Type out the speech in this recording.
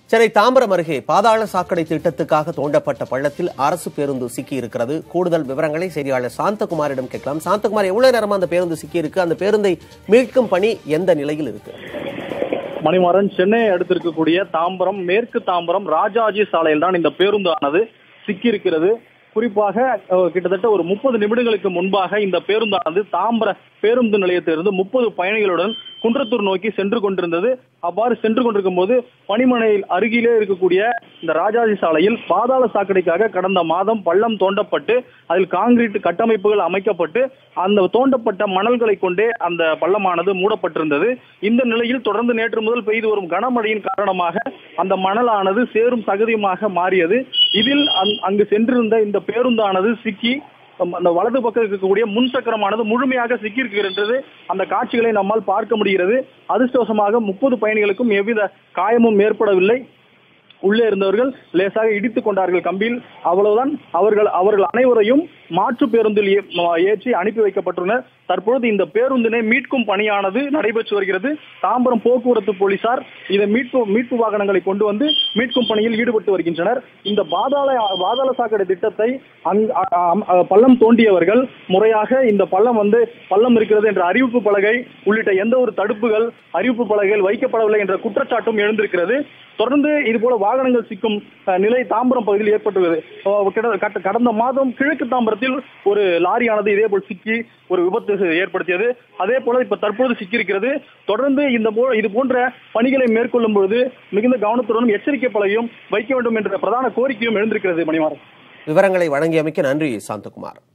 சென்னை தாம்பரம் அருகே பாதாள சாக்கடை திட்டத்துக்காக தோண்டப்பட்ட பள்ளத்தில் அரசு பேருந்து சிக்கி இருக்கிறது கூடுதல் விவரங்களை செய்தியாளர் சாந்தகுமாரிடம் கேட்கலாம் சாந்தகுமார் எவ்வளவு நேரமா அந்த பேருந்து சிக்கி இருக்கு அந்த பேருந்தை மீட்கும் பணி எந்த நிலையில் இருக்கு மணிமாறன் சென்னையை அடுத்திருக்கக்கூடிய தாம்பரம் மேற்கு தாம்பரம் ராஜாஜி சாலையில் தான் இந்த பேருந்தானது சிக்கியிருக்கிறது குறிப்பாக அஹ், கிட்டத்தட்ட ஒரு முப்பது நிமிடங்களுக்கு முன்பாக இந்த பேருந்தானது தாம்பர பேருந்து நிலையத்திலிருந்து முப்பது பயணிகளுடன் குன்றத்தூர் நோக்கி சென்று கொண்டிருந்தது அவ்வாறு சென்று கொண்டிருக்கும் போது பணிமனையில் அருகிலே இருக்கக்கூடிய இந்த ராஜாஜி சாலையில் பாதாள சாக்கடைக்காக கடந்த மாதம் பள்ளம் தோண்டப்பட்டு அதில் காங்கிரீட் கட்டமைப்புகள் அமைக்கப்பட்டு அந்த தோண்டப்பட்ட மணல்களை கொண்டே அந்த பள்ளமானது மூடப்பட்டிருந்தது இந்த நிலையில் தொடர்ந்து நேற்று முதல் பெய்து வரும் கனமழையின் காரணமாக அந்த மணலானது சேரும் சகதியுமாக மாறியது இதில் அங்- அங்கு சென்றிருந்த இந்த பேருந்தானது சிக்கி அம், அந்த வலது பக்கம் இருக்கக்கூடிய முன் சக்கரமானது முழுமையாக சிக்கியிருக்கிறது அந்த காட்சிகளை நம்மால் பார்க்க முடிகிறது அதிர்ஷ்டவசமாக முப்பது பயணிகளுக்கும் எவ்வித காயமும் ஏற்படவில்லை உள்ளே இருந்தவர்கள் லேசாக இடித்துக் கொண்டார்கள் கம்பியில் அவ்வளவுதான் அவர்கள் அவர்கள் அனைவரையும் மாற்று பேருந்தில் ஏ- ம- ஏற்றி அனுப்பி வைக்கப்பட்டுள்ளனர் தற்பொழுது இந்த பேருந்தினை மீட்கும் பணியானது நடைபெற்று வருகிறது தாம்பரம் போக்குவரத்து போலீசார் இதை மீட்பு மீட்பு வாகனங்களை கொண்டு வந்து மீட்கும் பணியில் ஈடுபட்டு வருகின்றனர் இந்த பாதாள பாதாள சாக்கடை திட்டத்தை அங் அ- அ- அ- பள்ளம் தோண்டியவர்கள் முறையாக இந்த பள்ளம் வந்து பள்ளம் இருக்கிறது என்ற அறிவிப்பு பலகை உள்ளிட்ட எந்த ஒரு தடுப்புகள் அறிவிப்பு பலகைகள் வைக்கப்படவில்லை என்ற குற்றச்சாட்டும் எழுந்திருக்கிறது தொடர்ந்து இது போல வாகனங்கள் சிக்கும் அஹ், நிலை தாம்பரம் பகுதியில் ஏற்பட்டுள்ளது அஹ், கிட- கட்ட- கடந்த மாதம் கிழக்கு தாம்பரத்தில் ஒரு லாரியானது இதே போல் சிக்கி ஒரு விபத்து ஏற்படுத்தியது அதே போல இப்ப தற்போது சிக்கியிருக்கிறது தொடர்ந்து இந்த போ- இது போன்ற பணிகளை மேற்கொள்ளும் பொழுது மிகுந்த கவனத்துடனும் எச்சரிக்கை பலகையும் வைக்க வேண்டும் என்ற பிரதான கோரிக்கையும் எழுந்திருக்கிறது மணிமாறன் விவரங்களை வழங்கியமைக்க நன்றி சாந்தகுமார்